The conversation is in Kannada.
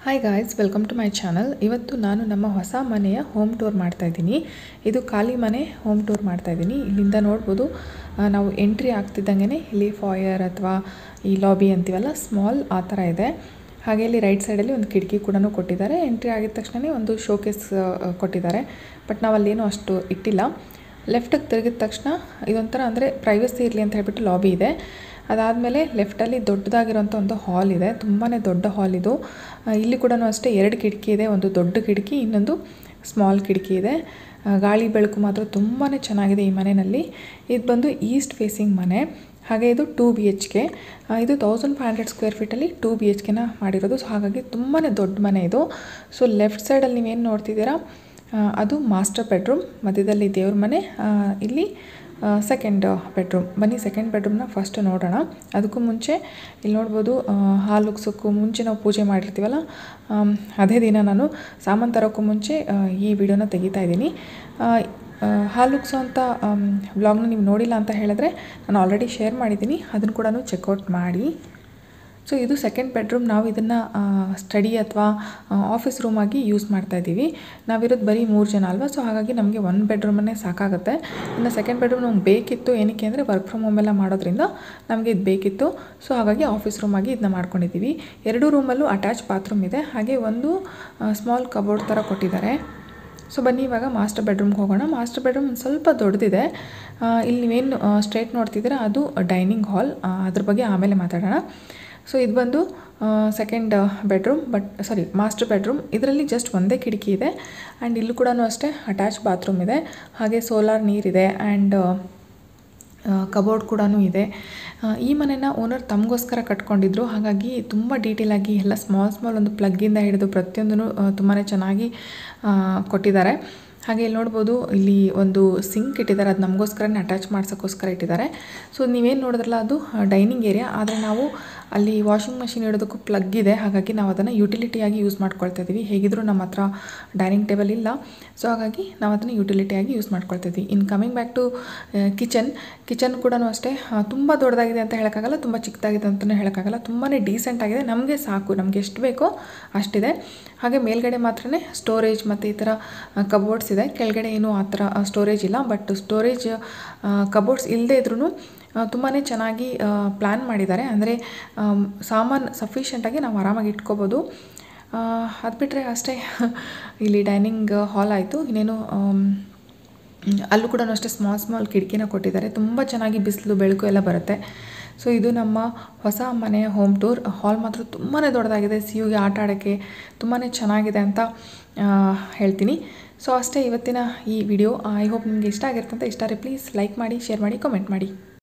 hi guys welcome to my channel ಇವತ್ತು ನಾನು ನಮ್ಮ ಹೊಸ ಮನೆಯ ಹೋಮ್ ಟೂರ್ ಮಾಡ್ತಾ ಇದ್ದೀನಿ ಇದು ಖಾಲಿ ಮನೆ ಹೋಮ್ ಟೂರ್ ಮಾಡ್ತಾ ಇದ್ದೀನಿ ಇಲ್ಲಿಂದ ನೋಡ್ಬೋದು ಆ, ನಾವು ಎಂಟ್ರಿ ಆಗ್ತಿದ್ದಂಗೆ ಇಲ್ಲಿ ಫಾಯರ್ ಅಥವಾ ಈ ಲಾಬಿ ಅಂತೀವಲ್ಲ ಸ್ಮಾಲ್ ಆ ಥರ ಇದೆ ಹಾಗೆ ಇಲ್ಲಿ ರೈಟ್ ಸೈಡಲ್ಲಿ ಒಂದು ಕಿಟಕಿ ಕೂಡ ಕೊಟ್ಟಿದ್ದಾರೆ ಎಂಟ್ರಿ ಆಗಿದ ತಕ್ಷಣ ಒಂದು ಶೋಕೇಸ್ ಕೊಟ್ಟಿದ್ದಾರೆ ಬಟ್ ನಾವು ಅಲ್ಲೇನು ಅಷ್ಟು ಇಟ್ಟಿಲ್ಲ ಲೆಫ್ಟಿಗೆ ತಿರುಗಿದ ತಕ್ಷಣ ಇದೊಂಥರ ಅಂದರೆ ಪ್ರೈವಸಿ ಇರಲಿ ಅಂತ ಹೇಳ್ಬಿಟ್ಟು ಲಾಬಿ ಇದೆ ಅದಾದಮೇಲೆ ಲೆಫ್ಟಲ್ಲಿ ದೊಡ್ಡದಾಗಿರೋಂಥ ಒಂದು ಹಾಲ್ ಇದೆ ತುಂಬಾ ದೊಡ್ಡ ಹಾಲ್ ಇದು ಆ, ಇಲ್ಲಿ ಕೂಡ ಅಷ್ಟೇ ಎರಡು ಕಿಟಕಿ ಇದೆ ಒಂದು ದೊಡ್ಡ ಕಿಟಕಿ ಇನ್ನೊಂದು ಸ್ಮಾಲ್ ಕಿಟಕಿ ಇದೆ ಆ, ಗಾಳಿ ಬೆಳಕು ಮಾತ್ರ ತುಂಬಾ ಚೆನ್ನಾಗಿದೆ ಈ ಮನೆಯಲ್ಲಿ ಇದು ಬಂದು ಈಸ್ಟ್ ಫೇಸಿಂಗ್ ಮನೆ ಹಾಗೆ ಇದು ಟೂ ಬಿ ಎಚ್ ಕೆ ಇದು ತೌಸಂಡ್ ಫೈವ್ ಹಂಡ್ರೆಡ್ ಸ್ಕ್ವೇರ್ ಫೀಟಲ್ಲಿ ಟೂ ಬಿ ಎಚ್ ಕೆನ ಮಾಡಿರೋದು ಸೊ ಹಾಗಾಗಿ ತುಂಬಾ ದೊಡ್ಡ ಮನೆ ಇದು ಸೊ ಲೆಫ್ಟ್ ಸೈಡಲ್ಲಿ ನೀವೇನು ನೋಡ್ತಿದ್ದೀರಾ ಆ, ಅದು ಮಾಸ್ಟರ್ ಬೆಡ್ರೂಮ್ ಮಧ್ಯದಲ್ಲಿ ದೇವ್ರ ಮನೆ ಆ, ಇಲ್ಲಿ ಸೆಕೆಂಡ್ ಬೆಡ್ರೂಮ್ ಬನ್ನಿ ಸೆಕೆಂಡ್ ಬೆಡ್ರೂಮ್ನ ಫಸ್ಟ್ ನೋಡೋಣ ಅದಕ್ಕೂ ಮುಂಚೆ ಇಲ್ಲಿ ನೋಡ್ಬೋದು ಆ, ಹಾಲು ಉಗ್ಸೋಕ್ಕೂ ಮುಂಚೆ ನಾವು ಪೂಜೆ ಮಾಡಿರ್ತೀವಲ್ಲ ಆಮ್, ಅದೇ ದಿನ ನಾನು ಸಾಮಾನು ತರೋಕ್ಕೂ ಮುಂಚೆ ಆ, ಈ ವಿಡಿಯೋನ ತೆಗಿತಾ ಇದ್ದೀನಿ ಆ, ಆ, ಹಾಲು ಉಗ್ಸೋಂಥ ವ್ಲಾಗ್ನ ನೀವು ನೋಡಿಲ್ಲ ಅಂತ ಹೇಳಿದ್ರೆ ನಾನು ಆಲ್ರೆಡಿ ಶೇರ್ ಮಾಡಿದ್ದೀನಿ ಅದನ್ನು ಕೂಡ ಚೆಕ್ಔಟ್ ಮಾಡಿ ಸೊ ಇದು ಸೆಕೆಂಡ್ ಬೆಡ್ರೂಮ್ ನಾವು ಇದನ್ನು ಸ್ಟಡಿ ಅಥವಾ ಆಫೀಸ್ ರೂಮಾಗಿ ಯೂಸ್ ಮಾಡ್ತಾ ಇದ್ದೀವಿ ನಾವಿರೋದು ಬರೀ ಮೂರು ಜನ ಅಲ್ವಾ ಸೊ ಹಾಗಾಗಿ ನಮಗೆ ಒಂದು ಬೆಡ್ರೂಮನ್ನೇ ಸಾಕಾಗುತ್ತೆ ಇನ್ನು ಸೆಕೆಂಡ್ ಬೆಡ್ರೂಮ್ ನಮ್ಗೆ ಬೇಕಿತ್ತು ಏನಕ್ಕೆ ಅಂದರೆ ವರ್ಕ್ ಫ್ರಮ್ ಹೋಮ್ ಎಲ್ಲ ಮಾಡೋದ್ರಿಂದ ನಮಗೆ ಇದು ಬೇಕಿತ್ತು ಸೊ ಹಾಗಾಗಿ ಆಫೀಸ್ ರೂಮಾಗಿ ಇದನ್ನ ಮಾಡ್ಕೊಂಡಿದ್ದೀವಿ ಎರಡು ರೂಮಲ್ಲೂ ಅಟ್ಯಾಚ್ ಬಾತ್ರೂಮ್ ಇದೆ ಹಾಗೆ ಒಂದು ಸ್ಮಾಲ್ ಕಬೋರ್ಡ್ ಥರ ಕೊಟ್ಟಿದ್ದಾರೆ ಸೊ ಬನ್ನಿ ಇವಾಗ ಮಾಸ್ಟರ್ ಬೆಡ್ರೂಮ್ಗೆ ಹೋಗೋಣ ಮಾಸ್ಟರ್ ಬೆಡ್ರೂಮ್ ಒಂದು ಸ್ವಲ್ಪ ದೊಡ್ಡದಿದೆ ಆ, ಇಲ್ಲಿ ನೀವೇನು ಸ್ಟ್ರೇಟ್ ನೋಡ್ತಿದ್ದೀರಾ ಅದು ಡೈನಿಂಗ್ ಹಾಲ್ ಅದ್ರ ಬಗ್ಗೆ ಆಮೇಲೆ ಮಾತಾಡೋಣ ಸೊ ಇದು ಬಂದು second bedroom but sorry master bedroom ಇದರಲ್ಲಿ ಜಸ್ಟ್ ಒಂದೇ ಕಿಟಕಿ ಇದೆ ಆ್ಯಂಡ್ ಇಲ್ಲೂ ಕೂಡ ಅಷ್ಟೇ ಅಟ್ಯಾಚ್ ಬಾತ್ರೂಮ್ ಇದೆ ಹಾಗೆ ಸೋಲಾರ್ ನೀರಿದೆ ಆ್ಯಂಡ್ ಕಬೋರ್ಡ್ ಕೂಡ ಇದೆ ಆ, ಈ ಮನೆನ ಓನರ್ ತಮಗೋಸ್ಕರ ಕಟ್ಕೊಂಡಿದ್ರು ಹಾಗಾಗಿ ತುಂಬ ಡೀಟೇಲಾಗಿ ಎಲ್ಲ ಸ್ಮಾಲ್ ಸ್ಮಾಲ್ ಒಂದು ಪ್ಲಗ್ಗಿಂದ ಹಿಡಿದು ಪ್ರತಿಯೊಂದೂ ತುಂಬಾ ಚೆನ್ನಾಗಿ ಆ, ಕೊಟ್ಟಿದ್ದಾರೆ ಹಾಗೆ ಇಲ್ಲಿ ನೋಡ್ಬೋದು ಇಲ್ಲಿ ಒಂದು ಸಿಂಕ್ ಇಟ್ಟಿದ್ದಾರೆ ಅದು ನಮಗೋಸ್ಕರನೇ ಅಟ್ಯಾಚ್ ಮಾಡ್ಸೋಕ್ಕೋಸ್ಕರ ಇಟ್ಟಿದ್ದಾರೆ ಸೊ ನೀವೇನು ನೋಡಿದ್ರಲ್ಲ ಅದು ಡೈನಿಂಗ್ ಏರಿಯಾ ಆದರೆ ನಾವು ಅಲ್ಲಿ ವಾಷಿಂಗ್ ಮಷಿನ್ ಇಡೋದಕ್ಕೂ ಪ್ಲಗ್ ಇದೆ ಹಾಗಾಗಿ ನಾವು ಅದನ್ನು ಯುಟಿಲಿಟಿಯಾಗಿ ಯೂಸ್ ಮಾಡ್ಕೊಳ್ತಾ ಇದ್ದೀವಿ ಹೇಗಿದ್ರೂ ನಮ್ಮ ಹತ್ರ ಡೈನಿಂಗ್ ಟೇಬಲ್ ಇಲ್ಲ ಸೊ ಹಾಗಾಗಿ ನಾವು ಅದನ್ನು ಯುಟಿಲಿಟಿಯಾಗಿ ಯೂಸ್ ಮಾಡ್ಕೊಳ್ತಾ ಇದ್ದೀವಿ ಇನ್ನು coming back to kitchen kitchen ಕೂಡ ಅಷ್ಟೇ ಆ, ತುಂಬ ದೊಡ್ಡದಾಗಿದೆ ಅಂತ ಹೇಳೋಕ್ಕಾಗಲ್ಲ ತುಂಬ ಚಿಕ್ಕದಾಗಿದೆ ಅಂತಲೂ ಹೇಳೋಕ್ಕಾಗಲ್ಲ ತುಂಬಾ ಡೀಸೆಂಟ್ ಆಗಿದೆ ನಮಗೆ ಸಾಕು ನಮಗೆ ಎಷ್ಟು ಬೇಕೋ ಅಷ್ಟಿದೆ ಹಾಗೆ ಮೇಲ್ಗಡೆ ಮಾತ್ರನೇ ಸ್ಟೋರೇಜ್ ಮತ್ತು ಈ ಥರ ಕಬೋರ್ಡ್ಸ್ ಇದೆ ಕೆಳಗಡೆ ಏನೂ ಆ ಥರ ಸ್ಟೋರೇಜ್ ಇಲ್ಲ ಬಟ್ ಸ್ಟೋರೇಜ್ ಕಬೋರ್ಡ್ಸ್ ಇಲ್ಲದೇ ಇದ್ರೂ ತುಂಬಾ ಚೆನ್ನಾಗಿ ಪ್ಲ್ಯಾನ್ ಮಾಡಿದ್ದಾರೆ ಅಂದರೆ ಸಾಮಾನು ಸಫಿಷಿಯೆಂಟಾಗಿ ನಾವು ಆರಾಮಾಗಿ ಇಟ್ಕೋಬೋದು ಅದು ಬಿಟ್ಟರೆ ಅಷ್ಟೇ ಇಲ್ಲಿ ಡೈನಿಂಗ್ ಹಾಲ್ ಆಯಿತು ಇನ್ನೇನು ಆಮ್, ಅಲ್ಲೂ ಕೂಡ ಅಷ್ಟೇ ಸ್ಮಾಲ್ ಸ್ಮಾಲ್ ಕಿಟಕಿನ ಕೊಟ್ಟಿದ್ದಾರೆ ತುಂಬ ಚೆನ್ನಾಗಿ ಬಿಸಿಲು ಬೆಳಕು ಎಲ್ಲ ಬರುತ್ತೆ ಸೊ ಇದು ನಮ್ಮ ಹೊಸ ಮನೆಯ ಹೋಮ್ ಟೂರ್ ಹಾಲ್ ಮಾತ್ರ ತುಂಬಾ ದೊಡ್ಡದಾಗಿದೆ ಸಿ ಯುಗೆ ಆಟ ಆಡೋಕ್ಕೆ ತುಂಬಾ ಚೆನ್ನಾಗಿದೆ ಅಂತ ಆ, ಹೇಳ್ತೀನಿ ಸೊ ಅಷ್ಟೇ ಇವತ್ತಿನ ಈ ವಿಡಿಯೋ ಐ ಹೋಪ್ ನಿಮಗೆ ಇಷ್ಟ ಆಗಿರ್ತಂತ ಇಷ್ಟ ಆದರೆ ಪ್ಲೀಸ್ ಲೈಕ್ ಮಾಡಿ ಶೇರ್ ಮಾಡಿ ಕಮೆಂಟ್ ಮಾಡಿ